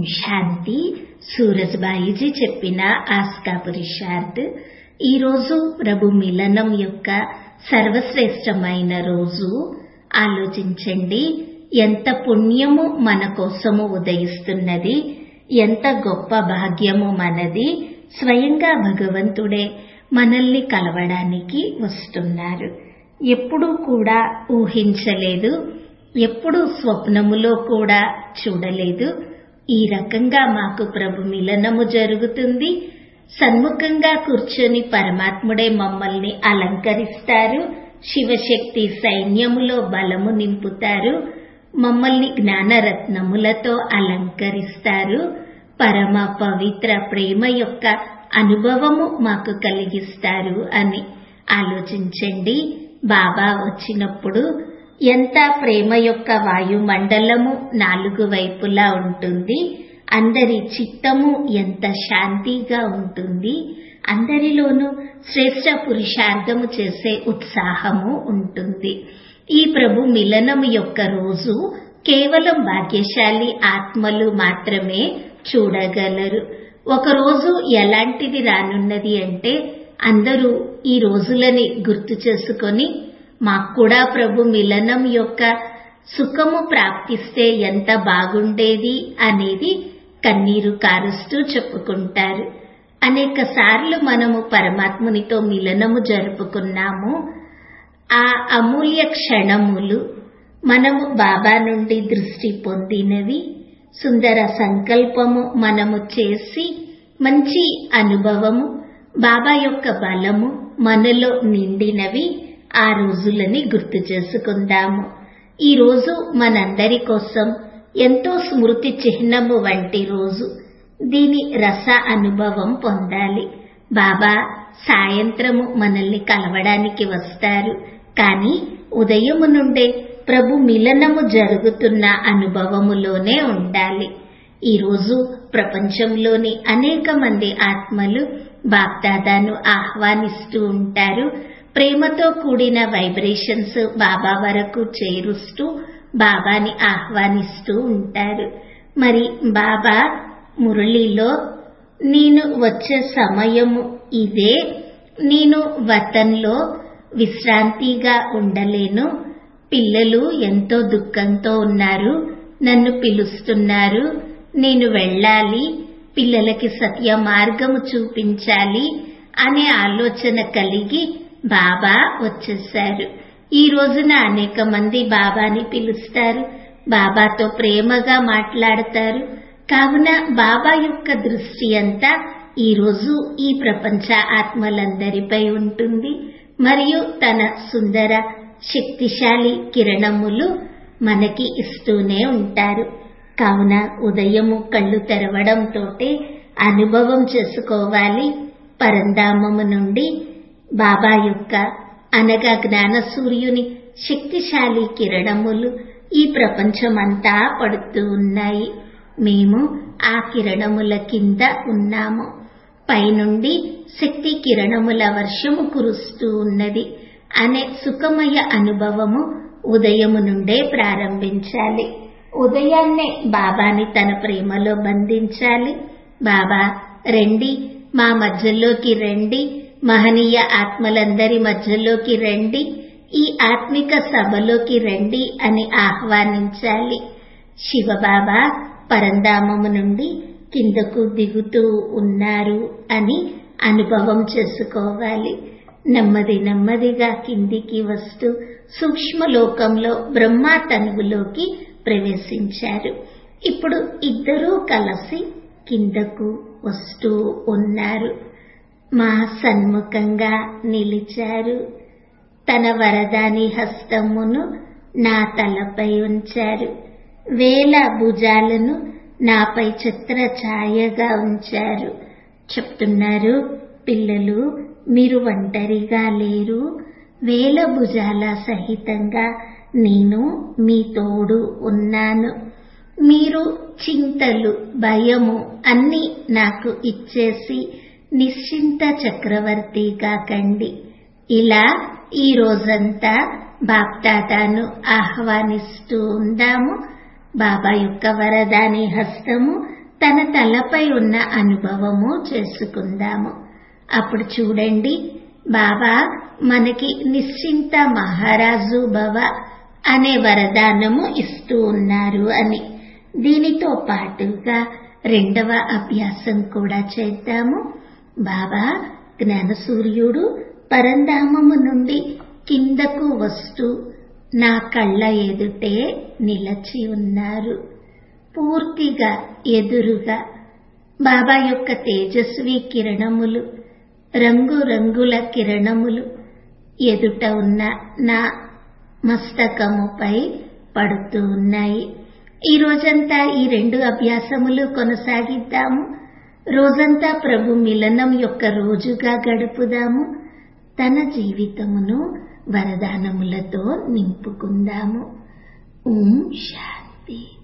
శాంతి సూరజ్బాయిజీ చెప్పిన ఆస్కా పురుషార్థ్ ఈరోజు ప్రభు మిలనం యొక్క సర్వశ్రేష్టమైన రోజు ఆలోచించండి ఎంత పుణ్యము మన కోసము ఉదయిస్తున్నది ఎంత గొప్ప భాగ్యము మనది స్వయంగా భగవంతుడే మనల్ని కలవడానికి వస్తున్నారు ఎప్పుడూ కూడా ఊహించలేదు ఎప్పుడూ స్వప్నములో కూడా చూడలేదు ఈ రకంగా మాకు ప్రభు మిలనము జరుగుతుంది సన్ముఖంగా కూర్చొని పరమాత్ముడే మమ్మల్ని అలంకరిస్తారు శివశక్తి సైన్యములో బలము నింపుతారు మమ్మల్ని జ్ఞానరత్నములతో అలంకరిస్తారు పరమ పవిత్ర ప్రేమ యొక్క అనుభవము మాకు కలిగిస్తారు అని ఆలోచించండి బాబా వచ్చినప్పుడు ఎంత ప్రేమ యొక్క వాయుమండలము నాలుగు వైపులా ఉంటుంది అందరి చిత్తము ఎంత శాంతిగా ఉంటుంది అందరిలోనూ శ్రేష్ట పురుషార్థము చేసే ఉత్సాహము ఉంటుంది ఈ ప్రభు మిలనం యొక్క రోజు కేవలం భాగ్యశాలి ఆత్మలు మాత్రమే చూడగలరు ఒక రోజు ఎలాంటిది రానున్నది అంటే అందరూ ఈ రోజులని గుర్తు చేసుకొని మాకు కూడా ప్రభు మిలనం యొక్క సుఖము ప్రాప్తిస్తే ఎంత బాగుండేది అనేది కన్నీరు కారుస్తూ చెప్పుకుంటారు అనేక సార్లు మనము పరమాత్మునితో మిలనము జరుపుకున్నాము ఆ అమూల్య క్షణములు మనము బాబా నుండి దృష్టి పొందినవి సుందర సంకల్పము మనము చేసి మంచి అనుభవము బాబా యొక్క బలము మనలో నిండినవి ఆ రోజులని గుర్తు చేసుకుందాము ఈ రోజు మనందరి కోసం ఎంతో స్మృతి చిహ్నము వంటి రోజు దీని రస అనుభవం పొందాలి బాబా సాయంత్రము మనల్ని కలవడానికి వస్తారు కానీ ఉదయము నుండే ప్రభు మిలనము జరుగుతున్న అనుభవములోనే ఉండాలి ఈరోజు ప్రపంచంలోని అనేక మంది ఆత్మలు బాప్దాదాను ఆహ్వానిస్తూ ఉంటారు ప్రేమతో కూడిన వైబ్రేషన్స్ బాబా వరకు చేరుస్తూ బాబాని ఆహ్వానిస్తూ ఉంటారు మరి బాబా మురళిలో నేను వచ్చే సమయము ఇదే నేను వతంలో విశ్రాంతిగా ఉండలేను పిల్లలు ఎంతో దుఃఖంతో ఉన్నారు నన్ను పిలుస్తున్నారు నేను వెళ్ళాలి పిల్లలకి సత్య మార్గము చూపించాలి అనే ఆలోచన కలిగి బాబా వచ్చేశారు ఈ రోజున అనేక మంది బాబాని పిలుస్తారు బాబాతో ప్రేమగా మాట్లాడతారు కావున బాబా యొక్క దృష్టి అంతా ఈ రోజు ఈ ప్రపంచ ఆత్మలందరిపై ఉంటుంది మరియు తన సుందర శక్తిశాలి కిరణములు మనకి ఇస్తూనే ఉంటారు కావున ఉదయము కళ్ళు తెరవడంతోటే అనుభవం చేసుకోవాలి పరంధామము నుండి బాబా యొక్క అనగా జ్ఞాన సూర్యుని శక్తిశాలి కిరణములు ఈ ప్రపంచమంతా పడుతూ ఉన్నాయి మేము ఆ కిరణముల కింద ఉన్నాము పైనుండి శక్తి కిరణముల వర్షము కురుస్తూ ఉన్నది అనే సుఖమయ అనుభవము ఉదయము నుండే ప్రారంభించాలి ఉదయాన్నే బాబాని తన ప్రేమలో బంధించాలి బాబా రండి మా మధ్యలోకి రండి మహనీయ ఆత్మలందరి మధ్యలోకి రండి ఈ ఆత్మిక సభలోకి రండి అని ఆహ్వానించాలి శివబాబా పరంధామము నుండి కిందకు దిగుతూ ఉన్నారు అని అనుభవం చేసుకోవాలి నెమ్మది నెమ్మదిగా కిందికి వస్తూ సూక్ష్మలోకంలో బ్రహ్మ తనువులోకి ప్రవేశించారు ఇప్పుడు ఇద్దరూ కలిసి కిందకు వస్తూ ఉన్నారు మా సన్ముఖంగా నిలిచారు తన వరదాని హస్తమును నా తలపై ఉంచారు వేల భుజాలను నాపై ఛత్ర ఛాయగా ఉంచారు చెప్తున్నారు పిల్లలు మీరు ఒంటరిగా లేరు వేల భుజాల సహితంగా నేను మీ తోడు ఉన్నాను మీరు చింతలు భయము అన్ని నాకు ఇచ్చేసి నిశ్చింత చక్రవర్తిగా కండి ఇలా ఈ రోజంతా బాప్దాదాను ఆహ్వానిస్తూ ఉందాము బాబా యొక్క వరదాని హస్తము తన తలపై ఉన్న అనుభవము చేసుకుందాము అప్పుడు చూడండి బాబా మనకి నిశ్చింత మహారాజు భవ అనే వరదానము ఇస్తూ ఉన్నారు అని దీనితో పాటుగా రెండవ అభ్యాసం కూడా చేద్దాము బాబా జ్ఞానసూర్యుడు పరంధామము నుండి కిందకు వస్తూ నా కళ్ళ ఎదుటే నిలచి ఉన్నారు పూర్తిగా ఎదురుగా బాబా యొక్క తేజస్వి కిరణములు రంగురంగుల కిరణములు ఎదుట ఉన్న నా మస్తకముపై పడుతూ ఉన్నాయి ఈ రోజంతా ఈ రెండు అభ్యాసములు కొనసాగిద్దాము రోజంతా ప్రభు మిలనం యొక్క రోజుగా గడుపుదాము తన జీవితమును వరదానములతో నింపుకుందాము ఓం శాంతి